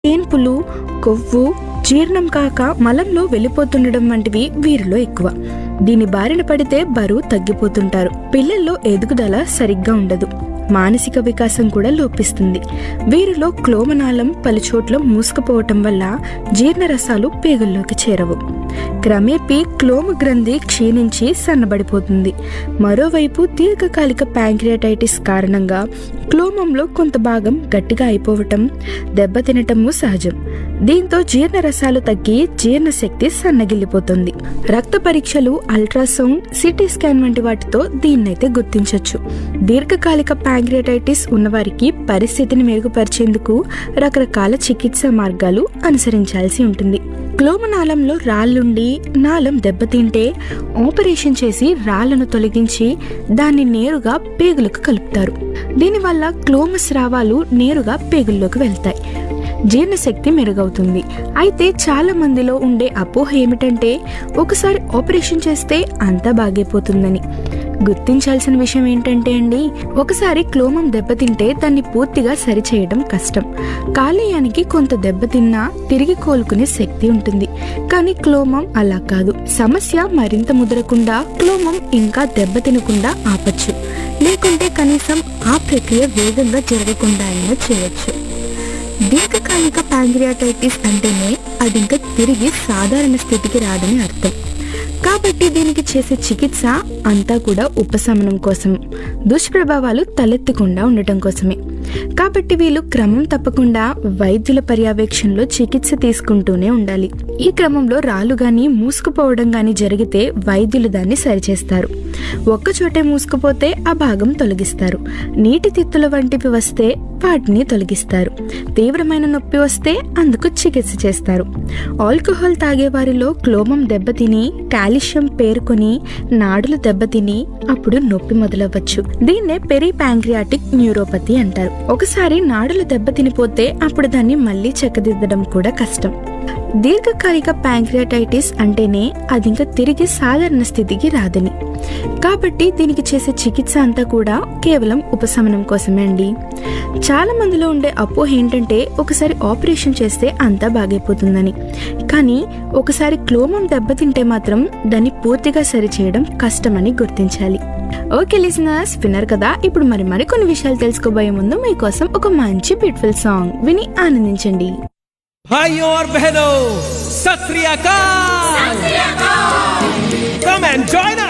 తేన్పులు కొవ్వు జీర్ణం కాక మలంలో వెళ్ళిపోతుండడం వంటివి వీరిలో ఎక్కువ దీని బారిన పడితే బరువు తగ్గిపోతుంటారు పిల్లల్లో ఎదుగుదల సరిగ్గా ఉండదు మానసిక వికాసం కూడా లోపిస్తుంది వీరిలో క్లోమనాళం పలుచోట్ల మూసుకుపోవటం వల్ల జీర్ణరసాలు పేగుల్లోకి చేరవు క్రమేపీ క్లోమ గ్రంథి క్షీణించి సన్నబడిపోతుంది మరోవైపు దీర్ఘకాలిక ప్యాంక్రియాటైటిస్ కారణంగా క్లోమంలో కొంత భాగం గట్టిగా అయిపోవటం దెబ్బతినటము సహజం దీంతో జీర్ణరసాలు తగ్గి జీర్ణశక్తి సన్నగిల్లిపోతుంది రక్త పరీక్షలు అల్ట్రాసౌండ్ సిటీ స్కాన్ వంటి వాటితో దీన్నైతే గుర్తించవచ్చు దీర్ఘకాలిక ప్యాంక్రియాటైటిస్ ఉన్నవారికి పరిస్థితిని మెరుగుపరిచేందుకు రకరకాల చికిత్స మార్గాలు అనుసరించాల్సి ఉంటుంది క్లోమనాళంలో రాళ్ళుండి నాళం దెబ్బతింటే ఆపరేషన్ చేసి రాళ్లను తొలగించి దాన్ని నేరుగా పేగులకు కలుపుతారు దీనివల్ల క్లోమ స్రావాలు నేరుగా పేగుల్లోకి వెళ్తాయి జీర్ణశక్తి మెరుగవుతుంది అయితే చాలా మందిలో ఉండే అపోహ ఏమిటంటే ఒకసారి ఆపరేషన్ చేస్తే అంతా బాగైపోతుందని గుర్తించాల్సిన విషయం ఏంటంటే అండి ఒకసారి క్లోమం దెబ్బతింటే దాన్ని పూర్తిగా సరిచేయడం కష్టం కాలేయానికి కొంత దెబ్బతిన్నా తిరిగి కోలుకునే శక్తి ఉంటుంది కానీ క్లోమం అలా కాదు సమస్య మరింత ముదరకుండా క్లోమం ఇంకా దెబ్బతినకుండా ఆపచ్చు లేకుంటే కనీసం ఆ ప్రక్రియ వేగంగా జరగకుండా అయినా చేయొచ్చు దీర్ఘకాలిక ప్యాంక్రియాటైటిస్ అంటేనే అది ఇంకా తిరిగి సాధారణ స్థితికి రాదని అర్థం కాబట్టి దీనికి చేసే చికిత్స అంతా కూడా ఉపశమనం కోసం దుష్ప్రభావాలు తలెత్తకుండా ఉండటం కోసమే కాబట్టి వీళ్ళు క్రమం తప్పకుండా వైద్యుల పర్యవేక్షణలో చికిత్స తీసుకుంటూనే ఉండాలి ఈ క్రమంలో రాళ్ళు గాని మూసుకుపోవడం గాని జరిగితే వైద్యులు దాన్ని సరిచేస్తారు ఒక్కచోటే మూసుకుపోతే ఆ భాగం తొలగిస్తారు నీటి తిత్తుల వంటివి వస్తే వాటిని తొలగిస్తారు తీవ్రమైన నొప్పి వస్తే అందుకు చికిత్స చేస్తారు ఆల్కహాల్ తాగే వారిలో క్లోమం దెబ్బతిని కాల్షియం పేరుకొని నాడులు దెబ్బతిని అప్పుడు నొప్పి మొదలవ్వచ్చు దీన్నే పెరి ప్యాంక్రియాటిక్ న్యూరోపతి అంటారు ఒకసారి నాడులు దెబ్బతినిపోతే అప్పుడు దాన్ని మళ్ళీ చెక్కదిద్దడం కూడా కష్టం దీర్ఘకాలిక ప్యాంక్రియాటైటిస్ అంటేనే అది ఇంకా తిరిగి సాధారణ స్థితికి రాదని కాబట్టి దీనికి చేసే చికిత్స అంతా కూడా కేవలం ఉపశమనం కోసమే అండి చాలా మందిలో ఉండే అపోహ ఏంటంటే ఒకసారి ఆపరేషన్ చేస్తే అంతా బాగైపోతుందని కానీ ఒకసారి క్లోమం దెబ్బతింటే మాత్రం దాన్ని పూర్తిగా సరిచేయడం కష్టమని గుర్తించాలి ఓకే లిసనర్స్ విన్నారు కదా ఇప్పుడు మరి మరికొన్ని విషయాలు తెలుసుకోబోయే ముందు మీకోసం ఒక మంచి బ్యూటిఫుల్ సాంగ్ విని ఆనందించండి भाइयों और बहनों सत श्री अकाल कम एंड जॉइन